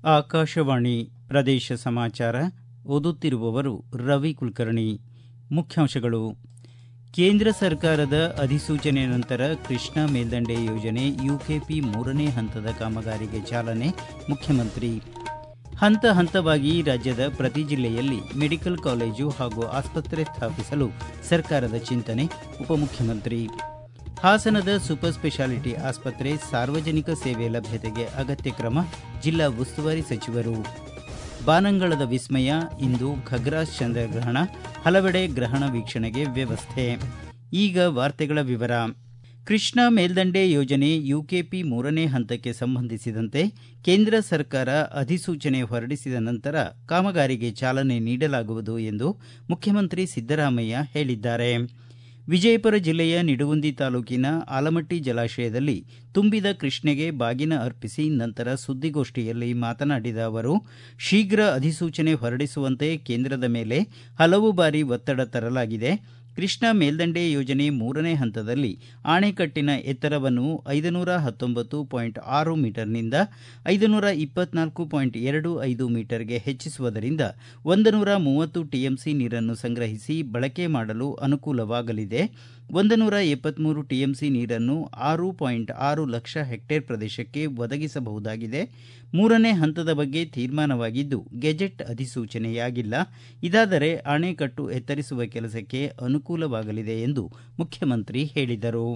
ಆಕಾಶವಾಣಿ ಪ್ರದೇಶ ಸಮಾಚಾರ ಓದುತ್ತಿರುವವರು ರವಿ ಕುಲಕರ್ಣಿ ಮುಖ್ಯಾಂಶಗಳು ಕೇಂದ್ರ ಸರ್ಕಾರದ ಅಧಿಸೂಚನೆ ನಂತರ ಕೃಷ್ಣಾ ಮೇಲ್ದಂಡೆ ಯೋಜನೆ ಯುಕೆಪಿ ಮೂರನೇ ಹಂತದ ಕಾಮಗಾರಿಗೆ ಚಾಲನೆ ಮುಖ್ಯಮಂತ್ರಿ ಹಂತ ಹಂತವಾಗಿ ರಾಜ್ಯದ ಪ್ರತಿ ಜಿಲ್ಲೆಯಲ್ಲಿ ಮೆಡಿಕಲ್ ಕಾಲೇಜು ಹಾಗೂ ಆಸ್ಪತ್ರೆ ಸ್ಥಾಪಿಸಲು ಸರ್ಕಾರದ ಚಿಂತನೆ ಉಪಮುಖ್ಯಮಂತ್ರಿ ಹಾಸನದ ಸೂಪರ್ ಸ್ಪೆಷಾಲಿಟಿ ಆಸ್ಪತ್ರೆ ಸಾರ್ವಜನಿಕ ಸೇವೆ ಲಭ್ಯತೆಗೆ ಅಗತ್ಯ ಕ್ರಮ ಜಿಲ್ಲಾ ಉಸ್ತುವಾರಿ ಸಚಿವರು ಬಾನಂಗಳದ ವಿಸ್ಮಯ ಇಂದು ಖಗ್ರಾಸ್ ಚಂದ್ರಗ್ರಹಣ ಹಲವೆಡೆ ಗ್ರಹಣ ವೀಕ್ಷಣೆಗೆ ವ್ಯವಸ್ಥೆ ಈಗ ವಾರ್ತೆಗಳ ವಿವರ ಕೃಷ್ಣಾ ಮೇಲ್ದಂಡೆ ಯೋಜನೆ ಯುಕೆಪಿ ಮೂರನೇ ಹಂತಕ್ಕೆ ಸಂಬಂಧಿಸಿದಂತೆ ಕೇಂದ್ರ ಸರ್ಕಾರ ಅಧಿಸೂಚನೆ ಹೊರಡಿಸಿದ ನಂತರ ಕಾಮಗಾರಿಗೆ ಚಾಲನೆ ನೀಡಲಾಗುವುದು ಎಂದು ಮುಖ್ಯಮಂತ್ರಿ ಸಿದ್ದರಾಮಯ್ಯ ಹೇಳಿದ್ದಾರೆ ವಿಜಯಪುರ ಜಿಲ್ಲೆಯ ನಿಡಗುಂದಿ ತಾಲೂಕಿನ ಆಲಮಟ್ಟಿ ಜಲಾಶಯದಲ್ಲಿ ತುಂಬಿದ ಕೃಷ್ಣೆಗೆ ಬಾಗಿನ ಅರ್ಪಿಸಿ ನಂತರ ಸುದ್ದಿಗೋಷ್ಠಿಯಲ್ಲಿ ಮಾತನಾಡಿದ ಅವರು ಶೀಘ್ರ ಅಧಿಸೂಚನೆ ಹೊರಡಿಸುವಂತೆ ಕೇಂದ್ರದ ಮೇಲೆ ಹಲವು ಬಾರಿ ಒತ್ತಡ ತರಲಾಗಿದೆ ಕೃಷ್ಣಾ ಮೇಲ್ದಂಡೆ ಯೋಜನೆ ಮೂರನೇ ಹಂತದಲ್ಲಿ ಆಣೆಕಟ್ಟಿನ ಎತ್ತರವನ್ನು ಐದುನೂರ ಹತ್ತೊಂಬತ್ತು ಪಾಯಿಂಟ್ ಆರು ಮೀಟರ್ನಿಂದ ಐದುನೂರ ಇಪ್ಪತ್ನಾಲ್ಕು ಪಾಯಿಂಟ್ ಎರಡು ಐದು ಮೀಟರ್ಗೆ ಹೆಚ್ಚಿಸುವುದರಿಂದ ಒಂದು ನೂರ ಮೂವತ್ತು ಟಿಎಂಸಿ ನೀರನ್ನು ಸಂಗ್ರಹಿಸಿ ಬಳಕೆ ಮಾಡಲು ಅನುಕೂಲವಾಗಲಿದೆ ಒಂದು ನೂರ ಎಪ್ಪತ್ಮೂರು ಟಿಎಂಸಿ ನೀರನ್ನು ಆರು ಪಾಯಿಂಟ್ ಆರು ಲಕ್ಷ ಹೆಕ್ಟೇರ್ ಪ್ರದೇಶಕ್ಕೆ ಒದಗಿಸಬಹುದಾಗಿದೆ ಮೂರನೇ ಹಂತದ ಬಗ್ಗೆ ತೀರ್ಮಾನವಾಗಿದ್ದು ಗೆಜೆಟ್ ಅಧಿಸೂಚನೆಯಾಗಿಲ್ಲ ಇದಾದರೆ ಅಣೆಕಟ್ಟು ಎತ್ತರಿಸುವ ಕೆಲಸಕ್ಕೆ ಅನುಕೂಲವಾಗಲಿದೆ ಎಂದು ಮುಖ್ಯಮಂತ್ರಿ ಹೇಳಿದರು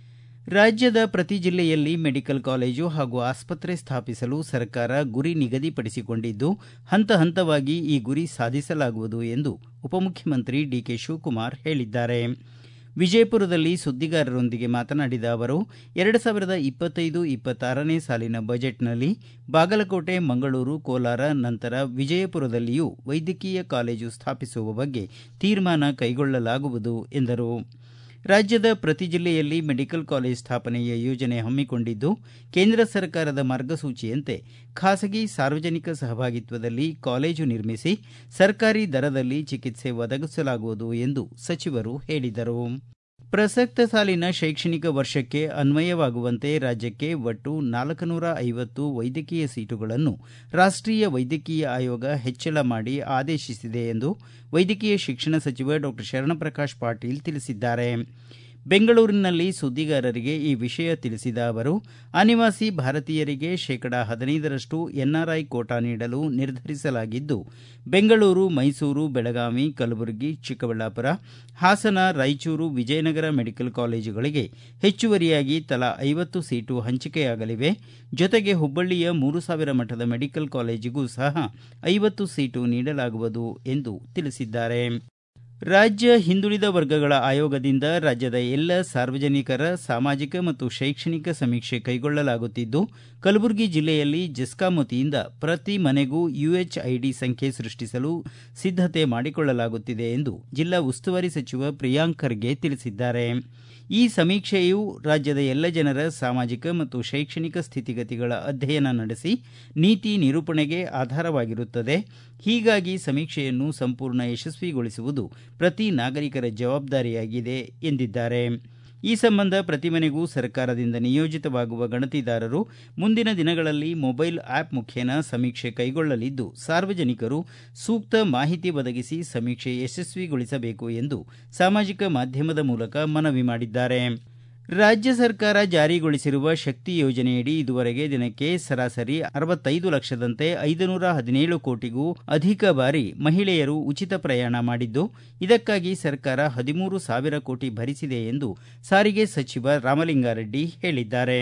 ರಾಜ್ಯದ ಪ್ರತಿ ಜಿಲ್ಲೆಯಲ್ಲಿ ಮೆಡಿಕಲ್ ಕಾಲೇಜು ಹಾಗೂ ಆಸ್ಪತ್ರೆ ಸ್ಥಾಪಿಸಲು ಸರ್ಕಾರ ಗುರಿ ನಿಗದಿಪಡಿಸಿಕೊಂಡಿದ್ದು ಹಂತ ಹಂತವಾಗಿ ಈ ಗುರಿ ಸಾಧಿಸಲಾಗುವುದು ಎಂದು ಉಪಮುಖ್ಯಮಂತ್ರಿ ಡಿಕೆ ಶಿವಕುಮಾರ್ ಹೇಳಿದ್ದಾರೆ ವಿಜಯಪುರದಲ್ಲಿ ಸುದ್ದಿಗಾರರೊಂದಿಗೆ ಮಾತನಾಡಿದ ಅವರು ಎರಡು ಸಾವಿರದ ಇಪ್ಪತ್ತೈದು ಇಪ್ಪತ್ತಾರನೇ ಸಾಲಿನ ಬಜೆಟ್ನಲ್ಲಿ ಬಾಗಲಕೋಟೆ ಮಂಗಳೂರು ಕೋಲಾರ ನಂತರ ವಿಜಯಪುರದಲ್ಲಿಯೂ ವೈದ್ಯಕೀಯ ಕಾಲೇಜು ಸ್ಥಾಪಿಸುವ ಬಗ್ಗೆ ತೀರ್ಮಾನ ಕೈಗೊಳ್ಳಲಾಗುವುದು ಎಂದರು ರಾಜ್ಯದ ಪ್ರತಿ ಜಿಲ್ಲೆಯಲ್ಲಿ ಮೆಡಿಕಲ್ ಕಾಲೇಜ್ ಸ್ಥಾಪನೆಯ ಯೋಜನೆ ಹಮ್ಮಿಕೊಂಡಿದ್ದು ಕೇಂದ್ರ ಸರ್ಕಾರದ ಮಾರ್ಗಸೂಚಿಯಂತೆ ಖಾಸಗಿ ಸಾರ್ವಜನಿಕ ಸಹಭಾಗಿತ್ವದಲ್ಲಿ ಕಾಲೇಜು ನಿರ್ಮಿಸಿ ಸರ್ಕಾರಿ ದರದಲ್ಲಿ ಚಿಕಿತ್ಸೆ ಒದಗಿಸಲಾಗುವುದು ಎಂದು ಸಚಿವರು ಹೇಳಿದರು ಪ್ರಸಕ್ತ ಸಾಲಿನ ಶೈಕ್ಷಣಿಕ ವರ್ಷಕ್ಕೆ ಅನ್ವಯವಾಗುವಂತೆ ರಾಜ್ಯಕ್ಕೆ ಒಟ್ಟು ನಾಲ್ಕುನೂರ ಐವತ್ತು ವೈದ್ಯಕೀಯ ಸೀಟುಗಳನ್ನು ರಾಷ್ಟೀಯ ವೈದ್ಯಕೀಯ ಆಯೋಗ ಹೆಚ್ಚಳ ಮಾಡಿ ಆದೇಶಿಸಿದೆ ಎಂದು ವೈದ್ಯಕೀಯ ಶಿಕ್ಷಣ ಸಚಿವ ಡಾಕ್ಟರ್ ಶರಣಪ್ರಕಾಶ್ ಪಾಟೀಲ್ ತಿಳಿಸಿದ್ದಾರೆ ಬೆಂಗಳೂರಿನಲ್ಲಿ ಸುದ್ದಿಗಾರರಿಗೆ ಈ ವಿಷಯ ತಿಳಿಸಿದ ಅವರು ಅನಿವಾಸಿ ಭಾರತೀಯರಿಗೆ ಶೇಕಡಾ ಹದಿನೈದರಷ್ಟು ಎನ್ಆರ್ಐ ಕೋಟಾ ನೀಡಲು ನಿರ್ಧರಿಸಲಾಗಿದ್ದು ಬೆಂಗಳೂರು ಮೈಸೂರು ಬೆಳಗಾವಿ ಕಲಬುರಗಿ ಚಿಕ್ಕಬಳ್ಳಾಪುರ ಹಾಸನ ರಾಯಚೂರು ವಿಜಯನಗರ ಮೆಡಿಕಲ್ ಕಾಲೇಜುಗಳಿಗೆ ಹೆಚ್ಚುವರಿಯಾಗಿ ತಲಾ ಐವತ್ತು ಸೀಟು ಹಂಚಿಕೆಯಾಗಲಿವೆ ಜೊತೆಗೆ ಹುಬ್ಬಳ್ಳಿಯ ಮೂರು ಸಾವಿರ ಮಠದ ಮೆಡಿಕಲ್ ಕಾಲೇಜಿಗೂ ಸಹ ಐವತ್ತು ಸೀಟು ನೀಡಲಾಗುವುದು ಎಂದು ತಿಳಿಸಿದ್ದಾರೆ ರಾಜ್ಯ ಹಿಂದುಳಿದ ವರ್ಗಗಳ ಆಯೋಗದಿಂದ ರಾಜ್ಯದ ಎಲ್ಲ ಸಾರ್ವಜನಿಕರ ಸಾಮಾಜಿಕ ಮತ್ತು ಶೈಕ್ಷಣಿಕ ಸಮೀಕ್ಷೆ ಕೈಗೊಳ್ಳಲಾಗುತ್ತಿದ್ದು ಕಲಬುರಗಿ ಜಿಲ್ಲೆಯಲ್ಲಿ ಜೆಸ್ಕಾಂ ವತಿಯಿಂದ ಪ್ರತಿ ಮನೆಗೂ ಯುಎಚ್ಐಡಿ ಸಂಖ್ಯೆ ಸೃಷ್ಟಿಸಲು ಸಿದ್ದತೆ ಮಾಡಿಕೊಳ್ಳಲಾಗುತ್ತಿದೆ ಎಂದು ಜಿಲ್ಲಾ ಉಸ್ತುವಾರಿ ಸಚಿವ ಪ್ರಿಯಾಂಕ್ ಖರ್ಗೆ ತಿಳಿಸಿದ್ದಾರೆ ಈ ಸಮೀಕ್ಷೆಯು ರಾಜ್ಯದ ಎಲ್ಲ ಜನರ ಸಾಮಾಜಿಕ ಮತ್ತು ಶೈಕ್ಷಣಿಕ ಸ್ಥಿತಿಗತಿಗಳ ಅಧ್ಯಯನ ನಡೆಸಿ ನೀತಿ ನಿರೂಪಣೆಗೆ ಆಧಾರವಾಗಿರುತ್ತದೆ ಹೀಗಾಗಿ ಸಮೀಕ್ಷೆಯನ್ನು ಸಂಪೂರ್ಣ ಯಶಸ್ವಿಗೊಳಿಸುವುದು ಪ್ರತಿ ನಾಗರಿಕರ ಜವಾಬ್ದಾರಿಯಾಗಿದೆ ಎಂದಿದ್ದಾರೆ ಈ ಸಂಬಂಧ ಪ್ರತಿ ಮನೆಗೂ ಸರ್ಕಾರದಿಂದ ನಿಯೋಜಿತವಾಗುವ ಗಣತಿದಾರರು ಮುಂದಿನ ದಿನಗಳಲ್ಲಿ ಮೊಬೈಲ್ ಆಪ್ ಮುಖೇನ ಸಮೀಕ್ಷೆ ಕೈಗೊಳ್ಳಲಿದ್ದು ಸಾರ್ವಜನಿಕರು ಸೂಕ್ತ ಮಾಹಿತಿ ಒದಗಿಸಿ ಸಮೀಕ್ಷೆ ಯಶಸ್ವಿಗೊಳಿಸಬೇಕು ಎಂದು ಸಾಮಾಜಿಕ ಮಾಧ್ಯಮದ ಮೂಲಕ ಮನವಿ ಮಾಡಿದ್ದಾರೆ ರಾಜ್ಯ ಸರ್ಕಾರ ಜಾರಿಗೊಳಿಸಿರುವ ಶಕ್ತಿ ಯೋಜನೆಯಡಿ ಇದುವರೆಗೆ ದಿನಕ್ಕೆ ಸರಾಸರಿ ಅರವತ್ತೈದು ಲಕ್ಷದಂತೆ ಐದುನೂರ ಹದಿನೇಳು ಕೋಟಿಗೂ ಅಧಿಕ ಬಾರಿ ಮಹಿಳೆಯರು ಉಚಿತ ಪ್ರಯಾಣ ಮಾಡಿದ್ದು ಇದಕ್ಕಾಗಿ ಸರ್ಕಾರ ಹದಿಮೂರು ಸಾವಿರ ಕೋಟಿ ಭರಿಸಿದೆ ಎಂದು ಸಾರಿಗೆ ಸಚಿವ ರಾಮಲಿಂಗಾರೆಡ್ಡಿ ಹೇಳಿದ್ದಾರೆ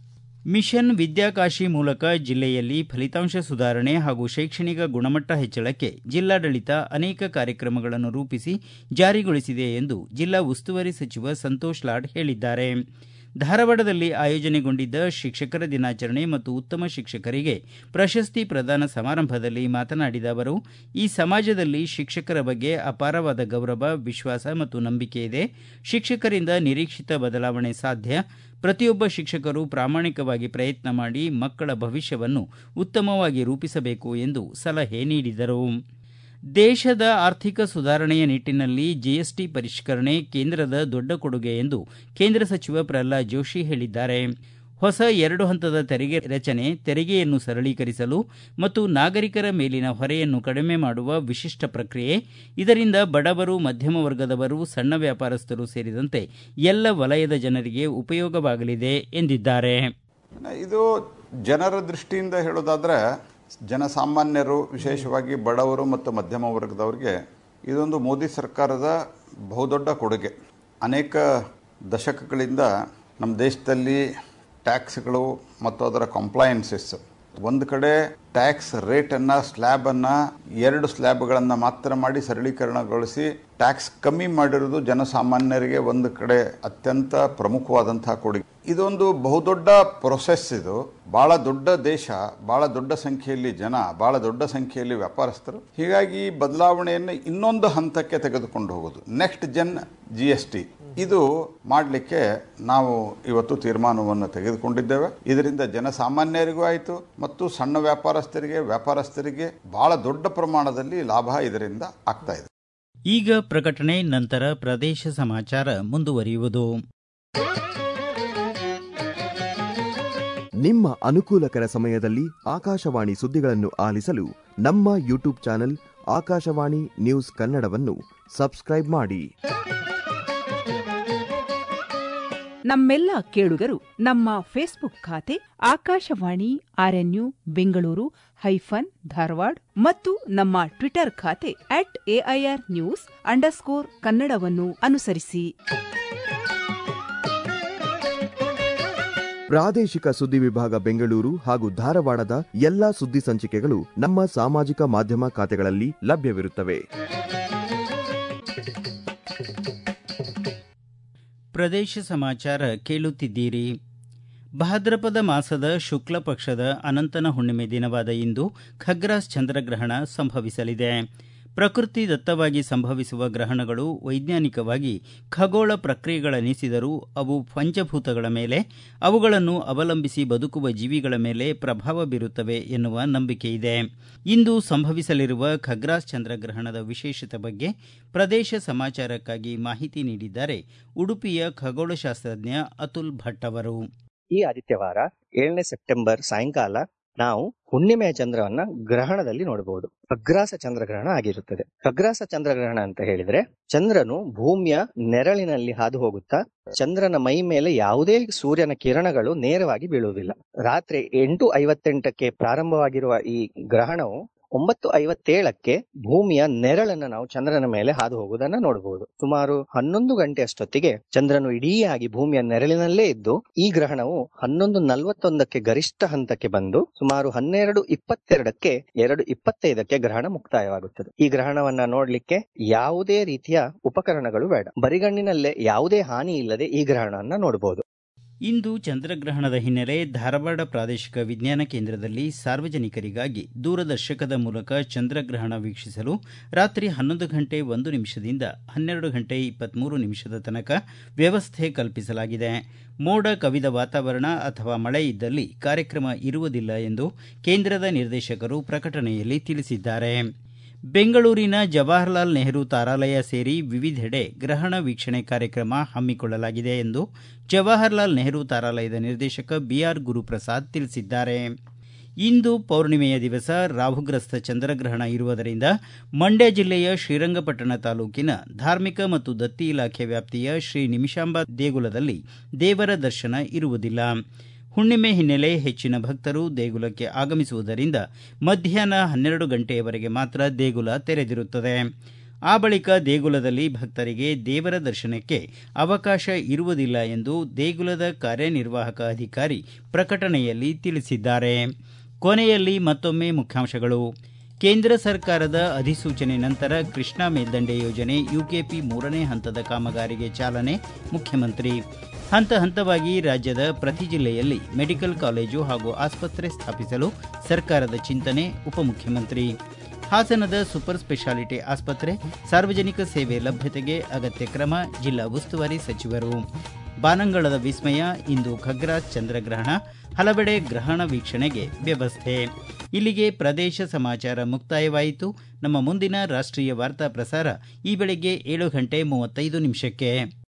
ಮಿಷನ್ ವಿದ್ಯಾಕಾಶಿ ಮೂಲಕ ಜಿಲ್ಲೆಯಲ್ಲಿ ಫಲಿತಾಂಶ ಸುಧಾರಣೆ ಹಾಗೂ ಶೈಕ್ಷಣಿಕ ಗುಣಮಟ್ಟ ಹೆಚ್ಚಳಕ್ಕೆ ಜಿಲ್ಲಾಡಳಿತ ಅನೇಕ ಕಾರ್ಯಕ್ರಮಗಳನ್ನು ರೂಪಿಸಿ ಜಾರಿಗೊಳಿಸಿದೆ ಎಂದು ಜಿಲ್ಲಾ ಉಸ್ತುವಾರಿ ಸಚಿವ ಸಂತೋಷ್ ಲಾಡ್ ಹೇಳಿದ್ದಾರೆ ಧಾರವಾಡದಲ್ಲಿ ಆಯೋಜನೆಗೊಂಡಿದ್ದ ಶಿಕ್ಷಕರ ದಿನಾಚರಣೆ ಮತ್ತು ಉತ್ತಮ ಶಿಕ್ಷಕರಿಗೆ ಪ್ರಶಸ್ತಿ ಪ್ರದಾನ ಸಮಾರಂಭದಲ್ಲಿ ಮಾತನಾಡಿದ ಅವರು ಈ ಸಮಾಜದಲ್ಲಿ ಶಿಕ್ಷಕರ ಬಗ್ಗೆ ಅಪಾರವಾದ ಗೌರವ ವಿಶ್ವಾಸ ಮತ್ತು ನಂಬಿಕೆ ಇದೆ ಶಿಕ್ಷಕರಿಂದ ನಿರೀಕ್ಷಿತ ಬದಲಾವಣೆ ಸಾಧ್ಯ ಪ್ರತಿಯೊಬ್ಬ ಶಿಕ್ಷಕರು ಪ್ರಾಮಾಣಿಕವಾಗಿ ಪ್ರಯತ್ನ ಮಾಡಿ ಮಕ್ಕಳ ಭವಿಷ್ಯವನ್ನು ಉತ್ತಮವಾಗಿ ರೂಪಿಸಬೇಕು ಎಂದು ಸಲಹೆ ನೀಡಿದರು ದೇಶದ ಆರ್ಥಿಕ ಸುಧಾರಣೆಯ ನಿಟ್ಟಿನಲ್ಲಿ ಜಿಎಸ್ಟಿ ಪರಿಷ್ಕರಣೆ ಕೇಂದ್ರದ ದೊಡ್ಡ ಕೊಡುಗೆ ಎಂದು ಕೇಂದ್ರ ಸಚಿವ ಪ್ರಹ್ಲಾದ್ ಜೋಶಿ ಹೇಳಿದ್ದಾರೆ ಹೊಸ ಎರಡು ಹಂತದ ತೆರಿಗೆ ರಚನೆ ತೆರಿಗೆಯನ್ನು ಸರಳೀಕರಿಸಲು ಮತ್ತು ನಾಗರಿಕರ ಮೇಲಿನ ಹೊರೆಯನ್ನು ಕಡಿಮೆ ಮಾಡುವ ವಿಶಿಷ್ಟ ಪ್ರಕ್ರಿಯೆ ಇದರಿಂದ ಬಡವರು ಮಧ್ಯಮ ವರ್ಗದವರು ಸಣ್ಣ ವ್ಯಾಪಾರಸ್ಥರು ಸೇರಿದಂತೆ ಎಲ್ಲ ವಲಯದ ಜನರಿಗೆ ಉಪಯೋಗವಾಗಲಿದೆ ಎಂದಿದ್ದಾರೆ ಇದು ಜನರ ದೃಷ್ಟಿಯಿಂದ ಹೇಳೋದಾದರೆ ಜನಸಾಮಾನ್ಯರು ವಿಶೇಷವಾಗಿ ಬಡವರು ಮತ್ತು ಮಧ್ಯಮ ವರ್ಗದವರಿಗೆ ಇದೊಂದು ಮೋದಿ ಸರ್ಕಾರದ ಬಹುದೊಡ್ಡ ಕೊಡುಗೆ ಅನೇಕ ದಶಕಗಳಿಂದ ನಮ್ಮ ದೇಶದಲ್ಲಿ ಟ್ಯಾಕ್ಸ್ಗಳು ಮತ್ತು ಅದರ ಕಂಪ್ಲಯನ್ಸಸ್ ಒಂದು ಕಡೆ ಟ್ಯಾಕ್ಸ್ ರೇಟನ್ನು ಸ್ಲ್ಯಾಬನ್ನು ಎರಡು ಸ್ಲ್ಯಾಬ್ಗಳನ್ನು ಮಾತ್ರ ಮಾಡಿ ಸರಳೀಕರಣಗೊಳಿಸಿ ಟ್ಯಾಕ್ಸ್ ಕಮ್ಮಿ ಮಾಡಿರೋದು ಜನಸಾಮಾನ್ಯರಿಗೆ ಒಂದು ಕಡೆ ಅತ್ಯಂತ ಪ್ರಮುಖವಾದಂತಹ ಕೊಡುಗೆ ಇದೊಂದು ಬಹುದೊಡ್ಡ ಪ್ರೊಸೆಸ್ ಇದು ಬಹಳ ದೊಡ್ಡ ದೇಶ ಬಹಳ ದೊಡ್ಡ ಸಂಖ್ಯೆಯಲ್ಲಿ ಜನ ಬಹಳ ದೊಡ್ಡ ಸಂಖ್ಯೆಯಲ್ಲಿ ವ್ಯಾಪಾರಸ್ಥರು ಹೀಗಾಗಿ ಈ ಬದಲಾವಣೆಯನ್ನು ಇನ್ನೊಂದು ಹಂತಕ್ಕೆ ತೆಗೆದುಕೊಂಡು ಹೋಗೋದು next gen G S T ಇದು ಮಾಡಲಿಕ್ಕೆ ನಾವು ಇವತ್ತು ತೀರ್ಮಾನವನ್ನು ತೆಗೆದುಕೊಂಡಿದ್ದೇವೆ ಇದರಿಂದ ಜನಸಾಮಾನ್ಯರಿಗೂ ಆಯಿತು ಮತ್ತು ಸಣ್ಣ ವ್ಯಾಪಾರಸ್ಥರಿಗೆ ವ್ಯಾಪಾರಸ್ಥರಿಗೆ ಬಹಳ ದೊಡ್ಡ ಪ್ರಮಾಣದಲ್ಲಿ ಲಾಭ ಇದರಿಂದ ಆಗ್ತಾ ಇದೆ ಈಗ ಪ್ರಕಟಣೆ ನಂತರ ಪ್ರದೇಶ ಸಮಾಚಾರ ಮುಂದುವರಿಯುವುದು ನಿಮ್ಮ ಅನುಕೂಲಕರ ಸಮಯದಲ್ಲಿ ಆಕಾಶವಾಣಿ ಸುದ್ದಿಗಳನ್ನು ಆಲಿಸಲು ನಮ್ಮ ಯೂಟ್ಯೂಬ್ ಚಾನೆಲ್ ಆಕಾಶವಾಣಿ ನ್ಯೂಸ್ ಕನ್ನಡವನ್ನು ಸಬ್ಸ್ಕ್ರೈಬ್ ಮಾಡಿ ನಮ್ಮೆಲ್ಲ ಕೇಳುಗರು ನಮ್ಮ ಫೇಸ್ಬುಕ್ ಖಾತೆ ಆಕಾಶವಾಣಿ ಆರ್ಎನ್ಯು ಬೆಂಗಳೂರು ಹೈಫನ್ ಧಾರವಾಡ ಮತ್ತು ನಮ್ಮ ಟ್ವಿಟರ್ ಖಾತೆ ಅಟ್ ಎಐಆರ್ ನ್ಯೂಸ್ ಅಂಡರ್ಸ್ಕೋರ್ ಕನ್ನಡವನ್ನು ಅನುಸರಿಸಿ ಪ್ರಾದೇಶಿಕ ಸುದ್ದಿ ವಿಭಾಗ ಬೆಂಗಳೂರು ಹಾಗೂ ಧಾರವಾಡದ ಎಲ್ಲಾ ಸುದ್ದಿ ಸಂಚಿಕೆಗಳು ನಮ್ಮ ಸಾಮಾಜಿಕ ಮಾಧ್ಯಮ ಖಾತೆಗಳಲ್ಲಿ ಲಭ್ಯವಿರುತ್ತವೆ ಪ್ರದೇಶ ಸಮಾಚಾರ ಕೇಳುತ್ತಿದ್ದೀರಿ ಭಾದ್ರಪದ ಮಾಸದ ಶುಕ್ಲ ಪಕ್ಷದ ಅನಂತನ ಹುಣ್ಣಿಮೆ ದಿನವಾದ ಇಂದು ಖಗ್ರಾಸ್ ಚಂದ್ರಗ್ರಹಣ ಸಂಭವಿಸಲಿದೆ ಪ್ರಕೃತಿ ದತ್ತವಾಗಿ ಸಂಭವಿಸುವ ಗ್ರಹಣಗಳು ವೈಜ್ಞಾನಿಕವಾಗಿ ಖಗೋಳ ಪ್ರಕ್ರಿಯೆಗಳನ್ನಿಸಿದರೂ ಅವು ಪಂಚಭೂತಗಳ ಮೇಲೆ ಅವುಗಳನ್ನು ಅವಲಂಬಿಸಿ ಬದುಕುವ ಜೀವಿಗಳ ಮೇಲೆ ಪ್ರಭಾವ ಬೀರುತ್ತವೆ ಎನ್ನುವ ನಂಬಿಕೆಯಿದೆ ಇಂದು ಸಂಭವಿಸಲಿರುವ ಖಗ್ರಾಸ್ ಚಂದ್ರಗ್ರಹಣದ ವಿಶೇಷತೆ ಬಗ್ಗೆ ಪ್ರದೇಶ ಸಮಾಚಾರಕ್ಕಾಗಿ ಮಾಹಿತಿ ನೀಡಿದ್ದಾರೆ ಉಡುಪಿಯ ಖಗೋಳಶಾಸ್ತ್ರಜ್ಞ ಅತುಲ್ ಭಟ್ ಅವರು ಈ ಆದಿತ್ಯವಾರ ಏಳನೇ ಸೆಪ್ಟೆಂಬರ್ ಸಾಯಂಕಾಲ ನಾವು ಹುಣ್ಣಿಮೆಯ ಚಂದ್ರವನ್ನ ಗ್ರಹಣದಲ್ಲಿ ನೋಡಬಹುದು ಖಗ್ರಾಸ ಚಂದ್ರಗ್ರಹಣ ಆಗಿರುತ್ತದೆ ಖಗ್ರಾಸ ಚಂದ್ರಗ್ರಹಣ ಅಂತ ಹೇಳಿದ್ರೆ ಚಂದ್ರನು ಭೂಮಿಯ ನೆರಳಿನಲ್ಲಿ ಹಾದು ಹೋಗುತ್ತಾ ಚಂದ್ರನ ಮೈ ಮೇಲೆ ಯಾವುದೇ ಸೂರ್ಯನ ಕಿರಣಗಳು ನೇರವಾಗಿ ಬೀಳುವುದಿಲ್ಲ ರಾತ್ರಿ ಎಂಟು ಐವತ್ತೆಂಟಕ್ಕೆ ಪ್ರಾರಂಭವಾಗಿರುವ ಈ ಗ್ರಹಣವು ಒಂಬತ್ತು ಐವತ್ತೇಳಕ್ಕೆ ಭೂಮಿಯ ನೆರಳನ್ನ ನಾವು ಚಂದ್ರನ ಮೇಲೆ ಹಾದು ಹೋಗುವುದನ್ನ ನೋಡಬಹುದು ಸುಮಾರು ಹನ್ನೊಂದು ಗಂಟೆ ಅಷ್ಟೊತ್ತಿಗೆ ಚಂದ್ರನು ಇಡೀಯಾಗಿ ಭೂಮಿಯ ನೆರಳಿನಲ್ಲೇ ಇದ್ದು ಈ ಗ್ರಹಣವು ಹನ್ನೊಂದು ನಲವತ್ತೊಂದಕ್ಕೆ ಗರಿಷ್ಠ ಹಂತಕ್ಕೆ ಬಂದು ಸುಮಾರು ಹನ್ನೆರಡು ಇಪ್ಪತ್ತೆರಡಕ್ಕೆ ಎರಡು ಇಪ್ಪತ್ತೈದಕ್ಕೆ ಗ್ರಹಣ ಮುಕ್ತಾಯವಾಗುತ್ತದೆ ಈ ಗ್ರಹಣವನ್ನ ನೋಡ್ಲಿಕ್ಕೆ ಯಾವುದೇ ರೀತಿಯ ಉಪಕರಣಗಳು ಬೇಡ ಬರಿಗಣ್ಣಿನಲ್ಲೇ ಯಾವುದೇ ಹಾನಿ ಇಲ್ಲದೆ ಈ ಗ್ರಹಣವನ್ನ ನೋಡಬಹುದು ಇಂದು ಚಂದ್ರಗ್ರಹಣದ ಹಿನ್ನೆಲೆ ಧಾರವಾಡ ಪ್ರಾದೇಶಿಕ ವಿಜ್ಞಾನ ಕೇಂದ್ರದಲ್ಲಿ ಸಾರ್ವಜನಿಕರಿಗಾಗಿ ದೂರದರ್ಶಕದ ಮೂಲಕ ಚಂದ್ರಗ್ರಹಣ ವೀಕ್ಷಿಸಲು ರಾತ್ರಿ ಹನ್ನೊಂದು ಗಂಟೆ ಒಂದು ನಿಮಿಷದಿಂದ ಹನ್ನೆರಡು ಗಂಟೆ ಇಪ್ಪತ್ಮೂರು ನಿಮಿಷದ ತನಕ ವ್ಯವಸ್ಥೆ ಕಲ್ಪಿಸಲಾಗಿದೆ ಮೋಡ ಕವಿದ ವಾತಾವರಣ ಅಥವಾ ಮಳೆ ಇದ್ದಲ್ಲಿ ಕಾರ್ಯಕ್ರಮ ಇರುವುದಿಲ್ಲ ಎಂದು ಕೇಂದ್ರದ ನಿರ್ದೇಶಕರು ಪ್ರಕಟಣೆಯಲ್ಲಿ ತಿಳಿಸಿದ್ದಾರೆ ಬೆಂಗಳೂರಿನ ಜವಾಹರಲಾಲ್ ನೆಹರು ತಾರಾಲಯ ಸೇರಿ ವಿವಿಧೆಡೆ ಗ್ರಹಣ ವೀಕ್ಷಣೆ ಕಾರ್ಯಕ್ರಮ ಹಮ್ಮಿಕೊಳ್ಳಲಾಗಿದೆ ಎಂದು ಜವಾಹರಲಾಲ್ ನೆಹರು ತಾರಾಲಯದ ನಿರ್ದೇಶಕ ಬಿಆರ್ ಗುರುಪ್ರಸಾದ್ ತಿಳಿಸಿದ್ದಾರೆ ಇಂದು ಪೌರ್ಣಿಮೆಯ ದಿವಸ ರಾಹುಗ್ರಸ್ತ ಚಂದ್ರಗ್ರಹಣ ಇರುವುದರಿಂದ ಮಂಡ್ಯ ಜಿಲ್ಲೆಯ ಶ್ರೀರಂಗಪಟ್ಟಣ ತಾಲೂಕಿನ ಧಾರ್ಮಿಕ ಮತ್ತು ದತ್ತಿ ಇಲಾಖೆ ವ್ಯಾಪ್ತಿಯ ಶ್ರೀ ನಿಮಿಷಾಂಬ ದೇಗುಲದಲ್ಲಿ ದೇವರ ದರ್ಶನ ಇರುವುದಿಲ್ಲ ಹುಣ್ಣಿಮೆ ಹಿನ್ನೆಲೆ ಹೆಚ್ಚಿನ ಭಕ್ತರು ದೇಗುಲಕ್ಕೆ ಆಗಮಿಸುವುದರಿಂದ ಮಧ್ಯಾಹ್ನ ಹನ್ನೆರಡು ಗಂಟೆಯವರೆಗೆ ಮಾತ್ರ ದೇಗುಲ ತೆರೆದಿರುತ್ತದೆ ಆ ಬಳಿಕ ದೇಗುಲದಲ್ಲಿ ಭಕ್ತರಿಗೆ ದೇವರ ದರ್ಶನಕ್ಕೆ ಅವಕಾಶ ಇರುವುದಿಲ್ಲ ಎಂದು ದೇಗುಲದ ಕಾರ್ಯನಿರ್ವಾಹಕ ಅಧಿಕಾರಿ ಪ್ರಕಟಣೆಯಲ್ಲಿ ತಿಳಿಸಿದ್ದಾರೆ ಕೊನೆಯಲ್ಲಿ ಮತ್ತೊಮ್ಮೆ ಮುಖ್ಯಾಂಶಗಳು ಕೇಂದ್ರ ಸರ್ಕಾರದ ಅಧಿಸೂಚನೆ ನಂತರ ಕೃಷ್ಣಾ ಮೇಲ್ದಂಡೆ ಯೋಜನೆ ಯುಕೆಪಿ ಮೂರನೇ ಹಂತದ ಕಾಮಗಾರಿಗೆ ಚಾಲನೆ ಮುಖ್ಯಮಂತ್ರಿ ಹಂತ ಹಂತವಾಗಿ ರಾಜ್ಯದ ಪ್ರತಿ ಜಿಲ್ಲೆಯಲ್ಲಿ ಮೆಡಿಕಲ್ ಕಾಲೇಜು ಹಾಗೂ ಆಸ್ಪತ್ರೆ ಸ್ಥಾಪಿಸಲು ಸರ್ಕಾರದ ಚಿಂತನೆ ಉಪಮುಖ್ಯಮಂತ್ರಿ ಹಾಸನದ ಸೂಪರ್ ಸ್ಪೆಷಾಲಿಟಿ ಆಸ್ಪತ್ರೆ ಸಾರ್ವಜನಿಕ ಸೇವೆ ಲಭ್ಯತೆಗೆ ಅಗತ್ಯ ಕ್ರಮ ಜಿಲ್ಲಾ ಉಸ್ತುವಾರಿ ಸಚಿವರು ಬಾನಂಗಳದ ವಿಸ್ಮಯ ಇಂದು ಖಗ್ರಾಸ್ ಚಂದ್ರಗ್ರಹಣ ಹಲವೆಡೆ ಗ್ರಹಣ ವೀಕ್ಷಣೆಗೆ ವ್ಯವಸ್ಥೆ ಇಲ್ಲಿಗೆ ಪ್ರದೇಶ ಸಮಾಚಾರ ಮುಕ್ತಾಯವಾಯಿತು ನಮ್ಮ ಮುಂದಿನ ರಾಷ್ಟ್ರೀಯ ವಾರ್ತಾ ಪ್ರಸಾರ ಈ ಬೆಳಗ್ಗೆ ಏಳು ಗಂಟೆ ಮೂವತ್ತೈದು ನಿಮಿಷಕ್ಕೆ